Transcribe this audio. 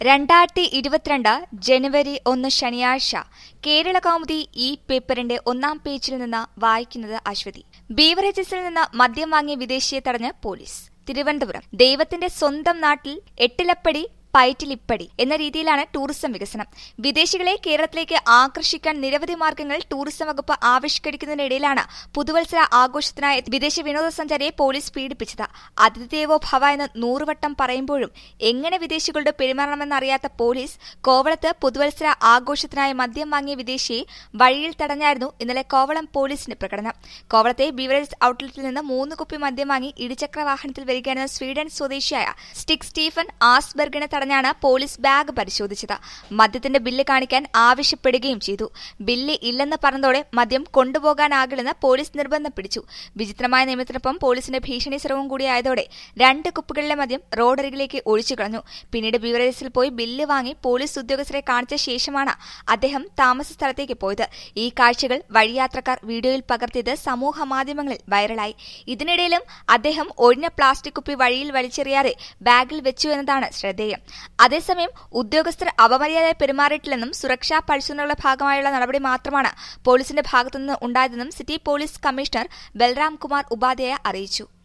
രണ്ടായിരത്തി ഇരുപത്തിരണ്ട് ജനുവരി ഒന്ന് ശനിയാഴ്ച കേരള കൗമുദി ഈ പേപ്പറിന്റെ ഒന്നാം പേജിൽ നിന്ന് വായിക്കുന്നത് അശ്വതി ബീവറേജസിൽ നിന്ന് മദ്യം വാങ്ങിയ വിദേശിയെ തടഞ്ഞ് പോലീസ് തിരുവനന്തപുരം ദൈവത്തിന്റെ സ്വന്തം നാട്ടിൽ എട്ടിലപ്പടി പയറ്റിലിപ്പടി എന്ന രീതിയിലാണ് ടൂറിസം വികസനം വിദേശികളെ കേരളത്തിലേക്ക് ആകർഷിക്കാൻ നിരവധി മാർഗങ്ങൾ ടൂറിസം വകുപ്പ് ആവിഷ്കരിക്കുന്നതിനിടയിലാണ് പുതുവത്സര ആഘോഷത്തിനായി വിദേശ വിനോദസഞ്ചാരിയെ പോലീസ് പീഡിപ്പിച്ചത് അതിഥിദേവോ ഭവ എന്ന് നൂറുവട്ടം പറയുമ്പോഴും എങ്ങനെ വിദേശികളുടെ പെരുമാറണമെന്നറിയാത്ത പോലീസ് കോവളത്ത് പുതുവത്സര ആഘോഷത്തിനായി മദ്യം വാങ്ങിയ വിദേശിയെ വഴിയിൽ തടഞ്ഞായിരുന്നു ഇന്നലെ കോവളം പോലീസിന്റെ പ്രകടനം കോവളത്തെ ബീവറേജ് ഔട്ട്ലെറ്റിൽ നിന്ന് മൂന്ന് കുപ്പി മദ്യം വാങ്ങി ഇരുചക്ര വാഹനത്തിൽ വരികയായിരുന്ന സ്വീഡൻ സ്വദേശിയായ സ്റ്റിക് സ്റ്റീഫൻ ആസ്ബർഗിനെ തടഞ്ഞാണ് പോലീസ് ബാഗ് പരിശോധിച്ചത് മദ്യത്തിന്റെ ബില്ല് കാണിക്കാൻ ആവശ്യപ്പെടുകയും ചെയ്തു ബില്ല് ഇല്ലെന്ന് പറഞ്ഞതോടെ മദ്യം കൊണ്ടുപോകാനാകില്ലെന്ന് പോലീസ് നിർബന്ധം പിടിച്ചു വിചിത്രമായ നിയമത്തിനൊപ്പം പോലീസിന്റെ ഭീഷണി സ്രവവും കൂടിയായതോടെ രണ്ട് കുപ്പികളിലെ മദ്യം റോഡരികിലേക്ക് ഒഴിച്ചു കളഞ്ഞു പിന്നീട് ബീവറേജസിൽ പോയി ബില്ല് വാങ്ങി പോലീസ് ഉദ്യോഗസ്ഥരെ കാണിച്ച ശേഷമാണ് അദ്ദേഹം താമസ സ്ഥലത്തേക്ക് പോയത് ഈ കാഴ്ചകൾ വഴിയാത്രക്കാർ വീഡിയോയിൽ പകർത്തിയത് സമൂഹ മാധ്യമങ്ങളിൽ വൈറലായി ഇതിനിടയിലും അദ്ദേഹം ഒഴിഞ്ഞ പ്ലാസ്റ്റിക് കുപ്പി വഴിയിൽ വലിച്ചെറിയാതെ ബാഗിൽ വെച്ചു എന്നതാണ് ശ്രദ്ധേയം അതേസമയം ഉദ്യോഗസ്ഥർ അപമര്യാദയായി പെരുമാറിയിട്ടില്ലെന്നും സുരക്ഷാ പരിശോധനകളുടെ ഭാഗമായുള്ള നടപടി മാത്രമാണ് പോലീസിന്റെ ഭാഗത്തുനിന്ന് ഉണ്ടായതെന്നും city police commissioner Balram Kumar Upadhyay അറിയിച്ചു